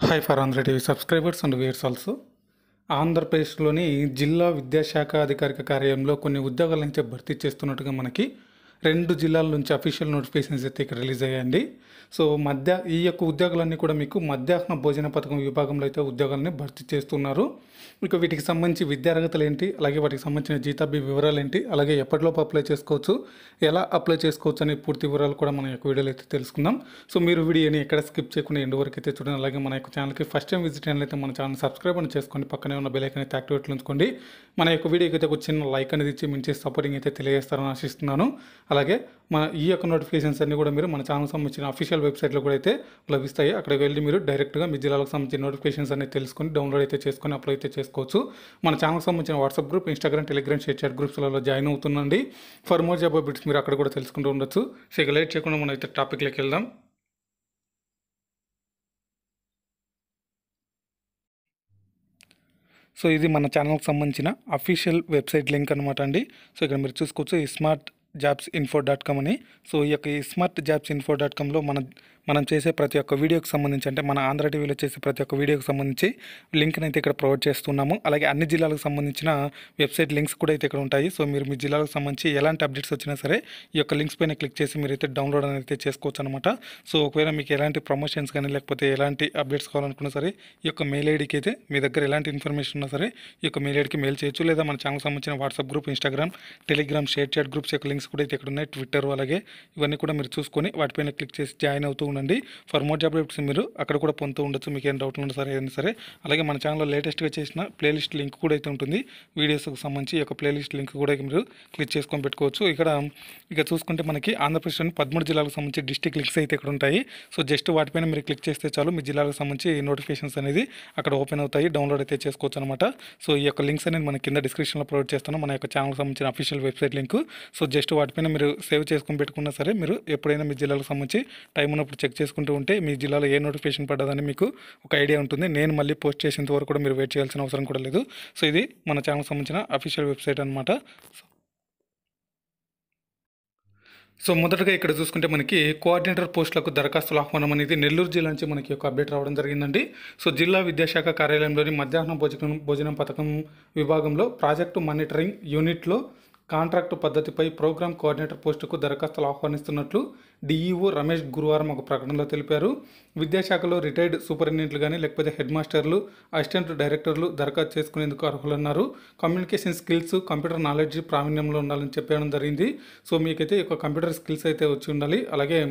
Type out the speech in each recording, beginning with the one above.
hi for Andhra TV subscribers and viewers also ఆంధ్రప్రదేశ్లోని జిల్లా విద్యాశాఖ అధికారిక కార్యాలయంలో కొన్ని ఉద్యోగాలను అయితే భర్తీ చేస్తున్నట్టుగా మనకి రెండు జిల్లాల నుంచి అఫీషియల్ నోటిఫికేషన్స్ అయితే ఇక్కడ రిలీజ్ అయ్యాయండి సో మధ్య ఈ యొక్క ఉద్యోగాలన్నీ కూడా మీకు మధ్యాహ్న భోజన పథకం విభాగంలో అయితే ఉద్యోగాలని భర్తీ చేస్తున్నారు ఇక వీటికి సంబంధించి విద్యార్హతలు ఏంటి అలాగే వాటికి సంబంధించిన జీతాభి వివరాలు ఏంటి అలాగే ఎప్పటిలోపు అప్లై చేసుకోవచ్చు ఎలా అప్లై చేసుకోవచ్చు అనే పూర్తి వివరాలు కూడా మన యొక్క వీడియోలో అయితే తెలుసుకుందాం సో మీరు వీడియోని ఎక్కడ స్కిప్ చేయకుండా ఎండు వరకు అయితే చూడండి అలాగే మన యొక్క ఛానల్కి ఫస్ట్ టైం విజిట్ అయినట్లయితే మన ఛానల్ సబ్స్క్రైబ్ అని చేసుకోండి పక్కనే ఉన్న బెల్ ఐకన్ అయితే యాక్టివేట్లో ఉంచుకోండి మన యొక్క వీడియోకి అయితే ఒక చిన్న లైక్ అనేది ఇచ్చి మంచి సపోర్టింగ్ అయితే తెలియజేస్తారని ఆశిస్తున్నాను అలాగే మన ఈ యొక్క నోటిఫికేషన్స్ అన్ని కూడా మీరు మన ఛానల్ సంబంధించిన అఫీషియల్ వెబ్సైట్లో కూడా అయితే లభిస్తాయి అక్కడికి వెళ్ళి మీరు డైరెక్ట్గా మీ జిల్లాలకు సంబంధించిన నోటిఫికేషన్స్ అన్ని తెలుసుకొని డౌన్లోడ్ అయితే చేసుకొని అప్లై అయితే చేసుకోవచ్చు మన ఛానల్ సంబంధించిన WhatsApp group Instagram Telegram ShareChat గ్రూప్స్లలో జాయిన్ అవుతుందండి ఫర్ మోర్ జాబ్ అప్డేట్స్ మీరు అక్కడ కూడా తెలుసుకుంటూ ఉండొచ్చు సో ఇక లేట్ చేయకుండా మనం అయితే టాపిక్లోకి వెళ్దాం సో ఇది మన ఛానల్కి సంబంధించిన అఫీషియల్ వెబ్సైట్ లింక్ అనమాట అండి సో ఇక్కడ మీరు చూసుకోవచ్చు ఈ smart jobs info dot com అని సో ఈ యొక్క ఈ స్మార్ట్ జాబ్స్ ఇన్ఫో డాట్ కామ్లో మన మనం చేసే ప్రతి ఒక్క వీడియోకి సంబంధించి అంటే మన ఆంధ్ర టీవీలో చేసే ప్రతి ఒక్క వీడియోకి సంబంధించి లింక్ని అయితే ఇక్కడ ప్రొవైడ్ చేస్తున్నాము అలాగే అన్ని జిల్లాలకు సంబంధించిన వెబ్సైట్ లింక్స్ కూడా అయితే ఇక్కడ ఉంటాయి సో మీరు మీ జిల్లాలకు సంబంధించి ఎలాంటి అప్డేట్స్ వచ్చినా సరే ఈ యొక్క లింక్స్ పైన క్లిక్ చేసి మీరు అయితే డౌన్లోడ్ అనేది అయితే చేసుకోవచ్చు అనమాట సో ఒకవేళ మీకు ఎలాంటి ప్రమోషన్స్ కానీ లేకపోతే ఎలాంటి అప్డేట్స్ కావాలనుకున్నా సరే ఈ యొక్క మెయిల్ ఐడికి అయితే మీ దగ్గర ఎలాంటి ఇన్ఫర్మేషన్ ఉన్నా సరే ఈ యొక్క మెయిల్ ఐడికి మెయిల్ చేయొచ్చు లేదా మన ఛానల్ సంబంధించిన WhatsApp group Instagram Telegram ShareChat groups యొక్క లింక్స్ కూడా అయితే ఇక్కడ ఉన్నాయి ట్విట్టర్ అలాగే ఇవన్నీ కూడా మీరు చూసుకొని వాటిపైన క్లిక్ చేసి జాయిన్ అవుతూ ఉండండి ఫర్ మోర్ జాబ్ అప్డేట్స్ మీరు అక్కడ కూడా పొందుతూ ఉండొచ్చు మీకు ఏం డౌట్లు ఉన్నా సరే ఏదైనా సరే అలాగే మన ఛానల్లో లేటెస్ట్గా చేసిన ప్లేలిస్ట్ లింక్ కూడా అయితే ఉంటుంది వీడియోస్కి సంబంధించి ఈ యొక్క ప్లేలిస్ట్ లింక్ కూడా మీరు క్లిక్ చేసుకొని పెట్టుకోవచ్చు ఇక్కడ ఇక చూసుకుంటే మనకి ఆంధ్రప్రదేశ్లోని పదమూడు జిల్లాలకు సంబంధించి డిస్టిక్ లింక్స్ అయితే ఇక్కడ ఉంటాయి సో జస్ట్ వాటిపైన మీరు క్లిక్ చేస్తే చాలు మీ జిల్లాలకు సంబంధించి నోటిఫికేషన్స్ అనేది అక్కడ ఓపెన్ అవుతాయి డౌన్లోడ్ అయితే చేసుకోవచ్చు అనమాట సో ఈ యొక్క లింక్స్ అనేది మన కింద డిస్క్రిప్షన్లో ప్రొవైడ్ చేస్తాను మన యొక్క ఛానల్కి సంబంధించిన official website link so just వాటిపైన మీరు సేవ్ చేసుకొని పెట్టుకున్నా సరే మీరు ఎప్పుడైనా మీ జిల్లాలకు సంబంధించి టైం ఉన్నప్పుడు చెక్ చేసుకుంటూ ఉంటే మీ జిల్లాలో ఏ నోటిఫికేషన్ పడ్డదని మీకు ఒక ఐడియా ఉంటుంది నేను మళ్ళీ పోస్ట్ చేసేంత వరకు కూడా మీరు వెయిట్ చేయాల్సిన అవసరం కూడా లేదు సో ఇది మన ఛానల్కి సంబంధించిన అఫీషియల్ వెబ్సైట్ అనమాట సో మొదటగా ఇక్కడ చూసుకుంటే మనకి కోఆర్డినేటర్ పోస్టులకు దరఖాస్తుల ఆహ్వానం అనేది నెల్లూరు జిల్లా నుంచి మనకి ఒక అప్డేట్ రావడం జరిగిందండి సో జిల్లా విద్యాశాఖ కార్యాలయంలోని మధ్యాహ్న భోజనం భోజనం పథకం విభాగంలో ప్రాజెక్టు మానిటరింగ్ యూనిట్లో కాంట్రాక్టు పద్ధతిపై ప్రోగ్రామ్ కోఆర్డినేటర్ పోస్టుకు దరఖాస్తులు ఆహ్వానిస్తున్నట్లు డిఈఓ రమేష్ గురువారం ఒక ప్రకటనలో తెలిపారు విద్యాశాఖలో రిటైర్డ్ సూపరింటెండెంట్లు కానీ లేకపోతే హెడ్ మాస్టర్లు అసిస్టెంట్ డైరెక్టర్లు దరఖాస్తు చేసుకునేందుకు అర్హులన్నారు కమ్యూనికేషన్ స్కిల్స్ కంప్యూటర్ నాలెడ్జ్ ప్రావీణ్యంలో ఉండాలని చెప్పడం జరిగింది సో మీకైతే ఈ యొక్క కంప్యూటర్ స్కిల్స్ అయితే వచ్చి ఉండాలి అలాగే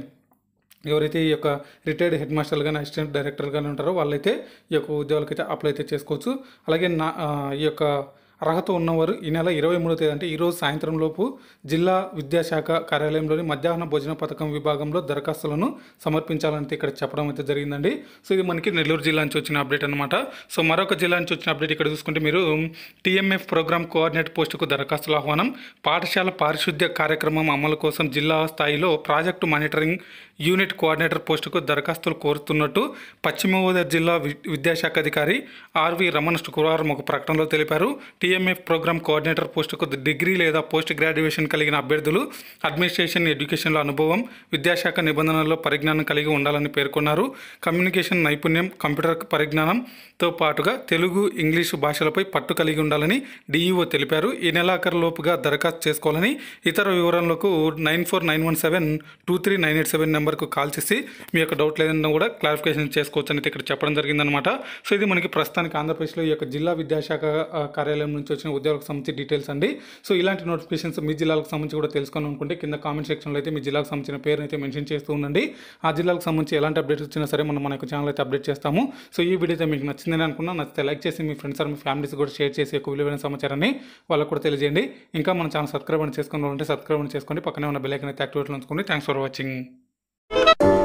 ఎవరైతే ఈ యొక్క రిటైర్డ్ హెడ్ మాస్టర్లు కానీ అసిస్టెంట్ డైరెక్టర్ కానీ ఉంటారో వాళ్ళైతే ఈ యొక్క ఉద్యోగాలకైతే అప్లై అయితే చేసుకోవచ్చు అలాగే నా ఆ, ఈ యొక్క అర్హత ఉన్నవారు ఈ నెల ఇరవై మూడో తేదీ అంటే ఈరోజు సాయంత్రం లోపు జిల్లా విద్యాశాఖ కార్యాలయంలోని మధ్యాహ్న భోజన పథకం విభాగంలో దరఖాస్తులను సమర్పించాలని ఇక్కడ చెప్పడం అయితే జరిగిందండి సో ఇది మనకి నెల్లూరు జిల్లా నుంచి వచ్చిన అప్డేట్ అనమాట సో మరొక జిల్లా నుంచి వచ్చిన అప్డేట్ ఇక్కడ చూసుకుంటే మీరు టీఎంఎఫ్ ప్రోగ్రామ్ కోఆర్డినేట్ పోస్టుకు దరఖాస్తుల ఆహ్వానం పాఠశాల పారిశుద్ధ్య కార్యక్రమం అమలు కోసం జిల్లా స్థాయిలో ప్రాజెక్టు మానిటరింగ్ యూనిట్ కోఆర్డినేటర్ పోస్టుకు దరఖాస్తులు కోరుతున్నట్టు పశ్చిమ గోదావరి జిల్లా వి- విద్యాశాఖ అధికారి ఆర్వి రమణ శుక్రవారం ఒక ప్రకటనలో తెలిపారు టీఎంఎఫ్ ప్రోగ్రామ్ కోఆర్డినేటర్ పోస్టుకు డిగ్రీ లేదా పోస్ట్ గ్రాడ్యుయేషన్ కలిగిన అభ్యర్థులు అడ్మినిస్ట్రేషన్ ఎడ్యుకేషన్లో అనుభవం విద్యాశాఖ నిబంధనల్లో పరిజ్ఞానం కలిగి ఉండాలని పేర్కొన్నారు కమ్యూనికేషన్ నైపుణ్యం కంప్యూటర్ పరిజ్ఞానంతో పాటుగా తెలుగు ఇంగ్లీషు భాషలపై పట్టు కలిగి ఉండాలని డిఈఓ తెలిపారు ఈ నెలాఖరులోపుగా దరఖాస్తు చేసుకోవాలని ఇతర వివరాలకు nine four nine one seven two three nine eight seven నెంబర్కు కాల్ చేసి మీ యొక్క డౌట్ లేదన్నా కూడా క్లారిఫికేషన్ చేసుకోవచ్చు అని ఇక్కడ చెప్పడం జరిగిందనమాట సో ఇది మనకి ప్రస్తుతానికి ఆంధ్రప్రదేశ్లో ఈ యొక్క జిల్లా విద్యాశాఖ ఆ, కార్యాలయం నుంచి వచ్చిన ఉద్యోగాలకు సంబంధించి డీటెయిల్స్ అండి సో ఇలాంటి నోటిఫికేషన్స్ మీ జిల్లాలకు సంబంధించి కూడా తెలుసుకొని అనుకుంటే కింద కామెంట్ సెక్షన్లో అయితే మీ జిల్లాకు సంబంధించిన పేరు అయితే మెన్షన్ చేస్తూ ఉండండి ఆ జిల్లాకు సంబంధించి ఎలాంటి అప్డేట్స్ వచ్చినా సరే మనం మన యొక్క ఛానల్ అయితే అప్డేట్ చేస్తాము సో ఈ వీడియో అయితే మీకు నచ్చిందని అనుకున్నా నచ్చితే లైక్ చేసి మీ ఫ్రెండ్స్ ఆర్ మీ ఫ్యామిలీస్ కూడా షేర్ చేసి ఎక్కువ విలువైన సమాచారాన్ని వాళ్ళకు కూడా తెలియజేయండి ఇంకా మన ఛానల్ సబ్స్క్రైబ్ అని చేసుకుని ఉంటే సబ్స్క్రైబ్ అని చేసుకోండి పక్కనే ఉన్న బెల్ ఐకన్ అయితే యాక్టివేట్లో ఉంచుకోండి థ్యాంక్స్ ఫర్ వాచింగ్